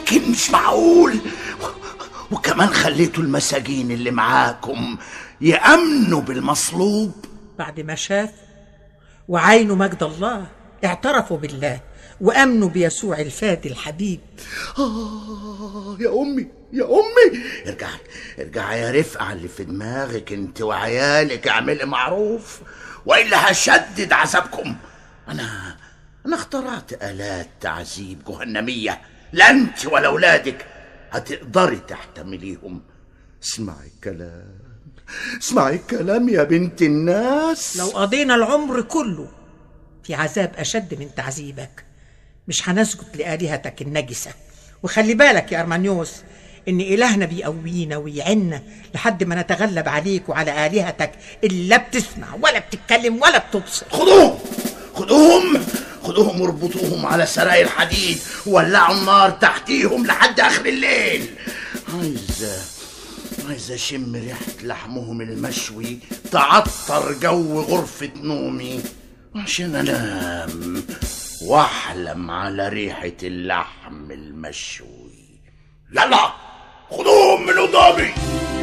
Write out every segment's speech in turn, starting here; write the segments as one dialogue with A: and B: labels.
A: لكن مش معقول وكمان خليتوا المساجين اللي معاكم يأمنوا بالمصلوب
B: بعد ما شافوا وعينوا مجد الله اعترفوا بالله وامنوا بيسوع الفادي الحبيب
A: آه يا أمي يا أمي ارجعي ارجعي يا رفقة اللي في دماغك انت وعيالك اعملي معروف وإلا هشدد عذابكم أنا أنا اخترعت آلات تعذيب جهنمية لا أنت ولا أولادك هتقدري تحتمليهم اسمعي الكلام اسمعي الكلام يا بنت الناس
B: لو قضينا العمر كله في عذاب أشد من تعذيبك مش هنسجد لآلهتك النجسة وخلي بالك يا أرمانيوس إن إلهنا بيقوينا ويعنا لحد ما نتغلب عليك وعلى آلهتك اللي لا بتسمع ولا بتتكلم ولا بتبصر
A: خدوهم خدوهم خدوهم واربطوهم على سراير حديد وولعوا النار تحتيهم لحد اخر الليل عايز عايز اشم ريحه لحمهم المشوي تعطر جو غرفه نومي عشان انام واحلم على ريحه اللحم المشوي يلا خدوهم من قدامي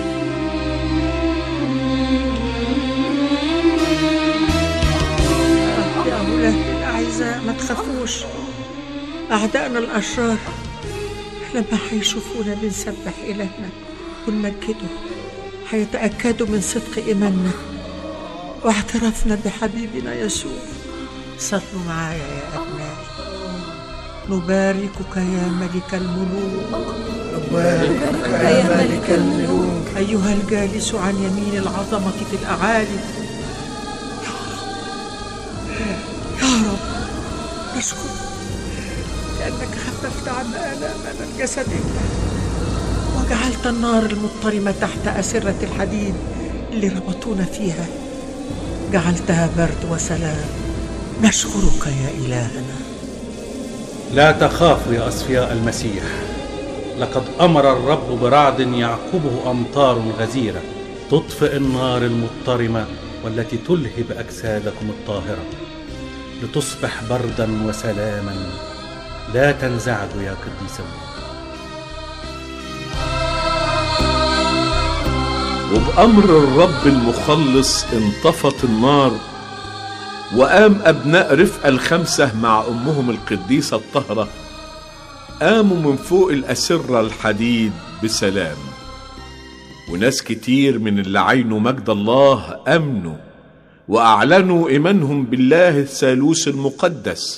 B: يا أولادي الأعزاء ما تخافوش أعدائنا الأشرار لما هيشوفونا بنسبح إلهنا ونمجده هيتأكدوا من صدق إيماننا واعترافنا بحبيبنا يسوع صلوا معايا يا أبنائي نباركك يا ملك الملوك نباركك يا ملك الملوك أيها الجالس عن يمين العظمة في الأعالي يا رب نشكرك لأنك خففت عنا آلامنا الجسدية وجعلت النار المضطرمة تحت أسرة الحديد اللي ربطونا فيها جعلتها برد وسلام نشكرك يا إلهنا
C: لا تخافوا يا أصفياء المسيح لقد أمر الرب برعد يعقبه أمطار غزيرة تطفئ النار المضطرمة والتي تلهب أجسادكم الطاهرة لتصبح بردا وسلاما لا تنزعجوا يا قديسون
D: وبأمر الرب المخلص انطفت النار وقام أبناء رفقة الخمسة مع أمهم القديسة الطاهرة قاموا من فوق الأسرة الحديد بسلام وناس كتير من اللي عينوا مجد الله أمنوا وأعلنوا إيمانهم بالله الثالوث المقدس